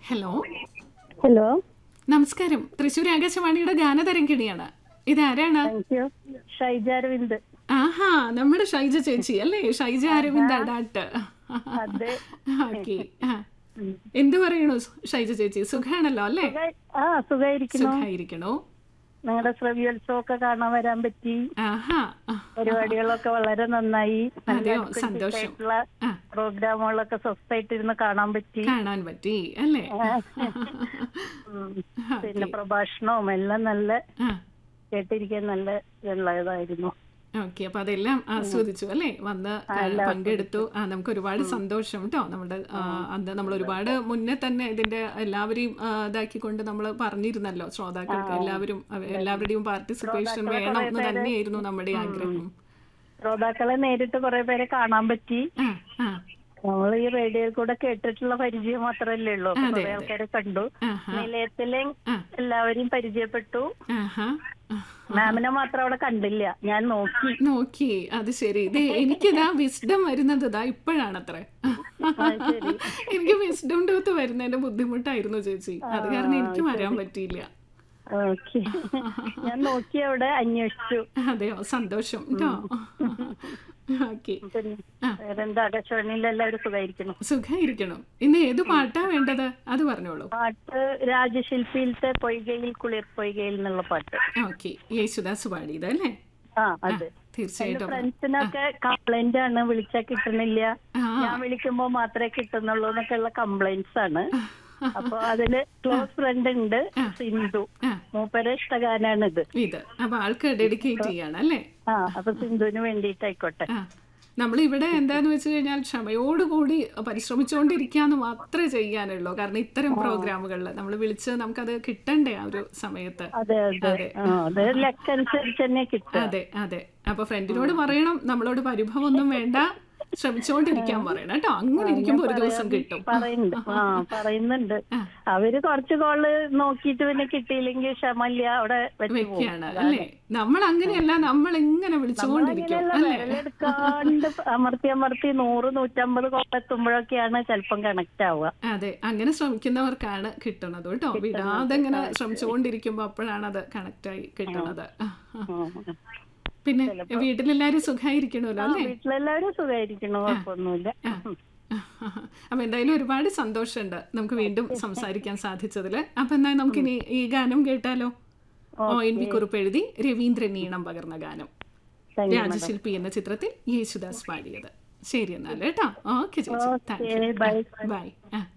Hello hello നമസ്കാരം തൃശ്ശൂർ ആകാശവാണിയുടെ ഗാനതരംഗിണിയാണ് ഇതാരാണ് താങ്ക് യു ഷൈജ അരവിന്ദ് ആഹാ നമ്മുടെ ഷൈജ ചേച്ചി അല്ലേ ഷൈജ അരവിന്ദ് അഡാട്ട് അതെ ഓക്കെ എന്ത് പറയണു ഷൈജ ചേച്ചി സുഖാണല്ലോ അല്ലേ സുഖായി- ആ സുഖായിരിക്കുന്നു സുഖായിരിക്കണോ നിങ്ങളുടെ ശ്രവ്യോത്സവം ഒക്കെ കാണാൻ വരാൻ പറ്റി ആഹാ പരിപാടികളൊക്കെ വളരെ നന്നായി നല്ല അതെയോ adventist സന്തോഷം ആയിട്ടുള്ള ആ പ്രോഗ്രാമുകളൊക്കെ സ്വസ്ഥായിട്ട് ഇരുന്ന് കാണാൻ പറ്റി കാണാൻ പറ്റി അല്ലേ ഉം. പിന്നെ പ്രഭാഷണവും എല്ലാം നല്ല ആ കേട്ടിരിക്കാൻ നല്ല ഇതുള്ളതായിരുന്നു ഓക്കെ അപ്പൊ അതെല്ലാം ആസ്വദിച്ചു അല്ലേ വന്ന് ക- പങ്കെടുത്തു ആ നമുക്ക് ഒരുപാട് സന്തോഷം കേട്ടോ നമ്മുടെ ആ, അന്ന് നമ്മൾ ഒരുപാട് മുന്നേ തന്നെ ഇതിന്റെ എല്ലാവരെയും ആ, ഇതാക്കിക്കൊണ്ട് നമ്മൾ പറഞ്ഞിരുന്നല്ലോ ശ്രോതാക്കൾക്ക് എല്ലാവരും അവ- എല്ലാവരുടെയും പാർട്ടിസിപ്പേഷൻ വേണം എന്ന് തന്നെയായിരുന്നു നമ്മുടെ ആഗ്രഹം ശ്രോതാക്കളെ നേരിട്ട് കുറെ പേരെ കാണാൻ പറ്റി ആ ആ നമ്മൾ ഈ റേഡിയോയിൽ കൂടെ കേട്ടിട്ടുള്ള പരിചയം മാത്രമല്ലേ ഉള്ളൂ അപ്പൊ അതെ, കുറെ അതെ. ആൾക്കാരെ കണ്ടു ആഹാ നിലയത്തിലെ ആ. എല്ലാവരെയും പരിചയപ്പെട്ടു ആഹാ ആ. മാമിനെ മാത്രം അവിടെ കണ്ടില്ല ഞാൻ നോക്കി നോക്കി അത് ശരി ഇത് എനിക്കിതാ വിസ്ഡം വരുന്നത് ഇതാ ഇപ്പോഴാണത്രേ ശരി. എനിക്ക് വിസ്ഡം ടൂത്ത് വരുന്നതിന്റെ ബുദ്ധിമുട്ടായിരുന്നു ചേച്ചി അത് കാരണം എനിക്ക് വരാൻ പറ്റിയില്ല ഓക്കെ ഞാൻ നോക്കി അവിടെ അന്വേഷിച്ചു അതെയോ സന്തോഷം കേട്ടോ ഓക്കെ പിന്നെ ആ. വേറെന്താ ആകാശവാണിയിൽ എല്ലാവരും സുഖമായിരിക്കണം സുഖായിരിക്കണം ഇന്ന് ഏത് പാട്ടാ വേണ്ടത് അത് പറഞ്ഞോളൂ പാട്ട് രാജശില്പിയിലത്തെ പൊയ്കയിൽ കുളിർ പൊയ്കയിൽ എന്നുള്ള പാട്ട് ഓക്കെ യേശുദാസ് പാടിയത് അല്ലേ ആ അതെ തീർച്ചയായിട്ടും ഫ്രണ്ട്സിനൊക്കെ കംപ്ലൈന്റ് ആണ് വിളിച്ചാ കിട്ടണില്ല ആ ഞാൻ വിളിക്കുമ്പോ മാത്രമേ കിട്ടുന്നുള്ളൂ എന്നൊക്കെയുള്ള കംപ്ലൈന്റ്സ് ആണ് അപ്പൊ അതില് ക്ലോസ് ഫ്രണ്ട് ഉണ്ട് സിന്ധു ആ മൂപ്പരെ ഇഷ്ടഗാനാണ് ഇത് ഇത് അപ്പൊ ആൾക്ക് ഡെഡിക്കേറ്റ് ചെയ്യാണ് അല്ലേ ആ അപ്പൊ സിന്ധുവിന് വേണ്ടിയിട്ടായിക്കോട്ടെ ആ നമ്മളിവിടെ എന്താന്ന് വെച്ച് കഴിഞ്ഞാൽ ക്ഷമയോടുകൂടി പരിശ്രമിച്ചുകൊണ്ടിരിക്കാന്ന് മാത്രമേ ചെയ്യാനുള്ളൂ കാരണം ഇത്തരം പ്രോഗ്രാമുകളിൽ നമ്മൾ വിളിച്ച് നമുക്കത് കിട്ടണ്ടേ ആ ഒരു സമയത്ത് അതെ അതെ ആ അത് ലക്ക് അനുസരിച്ച് തന്നെ കിട്ടുക അതെ അതെ അപ്പൊ ഫ്രണ്ടിനോട് പറയണം നമ്മളോട് പരിഭവമൊന്നും വേണ്ട ശ്രമിച്ചുകൊണ്ടിരിക്കാൻ പറയണം കേട്ടോ അങ്ങനെ ഇരിക്കുമ്പോ ഒരു ദിവസം കിട്ടും പറയുന്നുണ്ട് ആ പറയുന്നുണ്ട് ആ. അവര് കുറച്ച് കോള് നോക്കിയിട്ട് പിന്നെ കിട്ടിയില്ലെങ്കിൽ ക്ഷമല്ല അവിടെ വെച്ച് പോകും വെക്കുകയാണ് അല്ലേ നമ്മൾ അങ്ങനെയല്ല നമ്മൾ ഇങ്ങനെ വിളിച്ചുകൊണ്ടിരിക്കും അങ്ങനെയല്ല അല്ലേ വിരലെടുക്കാണ്ട് അമർത്തി അമർത്തി നൂറ് നൂറ്റമ്പത് കോൾ എത്തുമ്പോഴൊക്കെയാണ് ചിലപ്പം കണക്ട് ആവുക അതെ അങ്ങനെ ശ്രമിക്കുന്നവർക്കാണ് കിട്ടുന്നത് കേട്ടോ വിടാതെ ഇങ്ങനെ ശ്രമിച്ചുകൊണ്ടിരിക്കുമ്പോ അപ്പോഴാണ് അത് കണക്ട് ആയി കിട്ടുന്നത് ആ, ആ. ഉം. പിന്നെ വീട്ടിലെല്ലാരും സുഖമായിരിക്കണമല്ലോ ആ, അല്ലേ വീട്ടിലെല്ലാവരും സുഖമായിരിക്കണു കുഴപ്പമൊന്നുമില്ല അപ്പൊ എന്തായാലും ഒരുപാട് സന്തോഷമുണ്ട് നമുക്ക് വീണ്ടും സംസാരിക്കാൻ സാധിച്ചതില് അപ്പൊ എന്നാ നമുക്ക് ഇനി ഈ ഗാനം കേട്ടാലോ ഓ എൻ വി കുറിപ്പ് എഴുതി രവീന്ദ്രൻ ഈണം പകർന്ന ഗാനം താങ്ക് യു രാജശില്പി എന്ന ചിത്രത്തിൽ യേശുദാസ് പാടിയത് ശരി എന്നാൽ കേട്ടോ ഓക്കെ ചേച്ചി താങ്ക് യു ബൈ ബൈ ആ